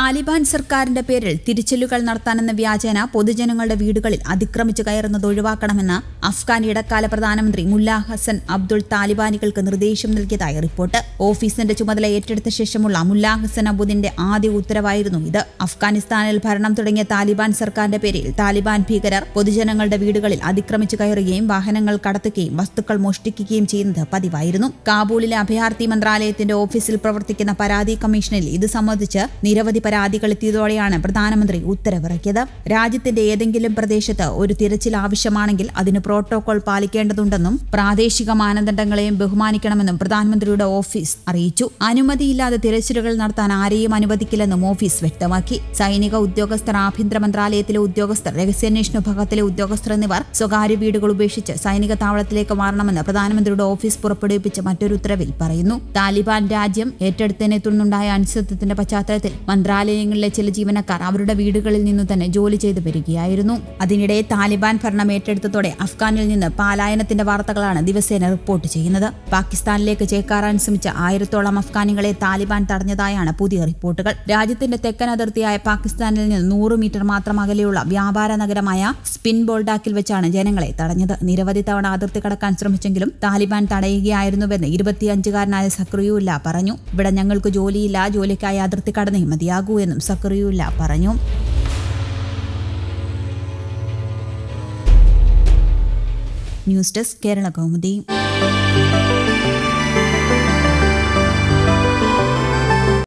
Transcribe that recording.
താലിബാൻ സർക്കാരിന്റെ പേരിൽ തിരിച്ചലുകൾ നടത്താനെന്ന വ്യാജേന പൊതുജനങ്ങളുടെ വീടുകളിൽ അതിക്രമിച്ചു കയറുന്നത് ഒഴിവാക്കണമെന്ന് അഫ്ഗാൻ ഇടക്കാല പ്രധാനമന്ത്രി മുല്ല ഹസൻ അബ്ദുൾ താലിബാനികൾക്ക് നിർദ്ദേശം നൽകിയതായി റിപ്പോർട്ട് ഓഫീസിന്റെ ചുമതല ഏറ്റെടുത്ത ശേഷമുള്ള മുല്ല ഹസൻ അബുദിന്റെ ആദ്യ ഉത്തരവായിരുന്നു ഇത് അഫ്ഗാനിസ്ഥാനിൽ ഭരണം തുടങ്ങിയ താലിബാൻ സർക്കാരിന്റെ പേരിൽ താലിബാൻ ഭീകരർ പൊതുജനങ്ങളുടെ വീടുകളിൽ അതിക്രമിച്ചു കയറുകയും വാഹനങ്ങൾ കടത്തുകയും വസ്തുക്കൾ മോഷ്ടിക്കുകയും ചെയ്യുന്നത് പതിവായിരുന്നു കാബൂളിലെ അഭയാർത്ഥി മന്ത്രാലയത്തിന്റെ ഓഫീസിൽ പ്രവർത്തിക്കുന്ന പരാതി കമ്മീഷനിൽ ഇത് സംബന്ധിച്ച് നിരവധി പരാതികൾ എത്തിയതോടെയാണ് പ്രധാനമന്ത്രി ഉത്തരവിറക്കിയത് രാജ്യത്തിന്റെ ഏതെങ്കിലും പ്രദേശത്ത് ഒരു തിരച്ചിൽ ആവശ്യമാണെങ്കിൽ അതിന് പ്രോട്ടോകോൾ പാലിക്കേണ്ടതുണ്ടെന്നും പ്രാദേശിക മാനദണ്ഡങ്ങളെയും ബഹുമാനിക്കണമെന്നും പ്രധാനമന്ത്രിയുടെ ഓഫീസ് അറിയിച്ചു അനുമതിയില്ലാതെ തിരച്ചിലുകൾ നടത്താൻ ആരെയും അനുവദിക്കില്ലെന്നും ഓഫീസ് വ്യക്തമാക്കി സൈനിക ഉദ്യോഗസ്ഥർ ആഭ്യന്തര മന്ത്രാലയത്തിലെ ഉദ്യോഗസ്ഥർ രഹസ്യാന്വേഷണ വിഭാഗത്തിലെ ഉദ്യോഗസ്ഥർ എന്നിവർ സ്വകാര്യ വീടുകൾ ഉപേക്ഷിച്ച് സൈനിക താവളത്തിലേക്ക് മാറണമെന്ന് പ്രധാനമന്ത്രിയുടെ ഓഫീസ് പുറപ്പെടുവിപ്പിച്ച മറ്റൊരു ഉത്തരവിൽ പറയുന്നു താലിബാൻ രാജ്യം ഏറ്റെടുത്തതിനെ തുടർന്നുണ്ടായ അനിശ്ചിതത്വത്തിന്റെ പശ്ചാത്തലത്തിൽ മന്ത്രാലയങ്ങളിലെ ചില ജീവനക്കാർ അവരുടെ വീടുകളിൽ നിന്നു തന്നെ ജോലി ചെയ്തു വരികയായിരുന്നു അതിനിടെ താലിബാൻ ഭരണം ഏറ്റെടുത്തതോടെ അഫ്ഗാനിൽ നിന്ന് പാലായനത്തിന്റെ വാർത്തകളാണ് ദിവസേന റിപ്പോർട്ട് ചെയ്യുന്നത് പാകിസ്ഥാനിലേക്ക് ചേക്കാറാൻ ശ്രമിച്ച ആയിരത്തോളം അഫ്ഗാനികളെ താലിബാൻ തടഞ്ഞതായാണ് പുതിയ റിപ്പോർട്ടുകൾ രാജ്യത്തിന്റെ തെക്കൻ അതിർത്തിയായ പാകിസ്ഥാനിൽ നിന്ന് നൂറ് മീറ്റർ മാത്രം അകലെയുള്ള വ്യാപാര നഗരമായ സ്പിൻ ബോൾഡാക്കിൽ വെച്ചാണ് ജനങ്ങളെ തടഞ്ഞത് നിരവധി തവണ അതിർത്തി കടക്കാൻ ശ്രമിച്ചെങ്കിലും താലിബാൻ തടയുകയായിരുന്നുവെന്ന് ഇരുപത്തിയഞ്ചുകാരനായ സക്രിയുല്ല പറഞ്ഞു ഇവിടെ ഞങ്ങൾക്ക് ജോലിയില്ല ജോലിക്കായി അതിർത്തി കടന്നേ മതിയാകൂ എന്നും സക്രിയുല്ല പറഞ്ഞു ന്യൂസ് ഡെസ്ക് കേരള കൗമുദി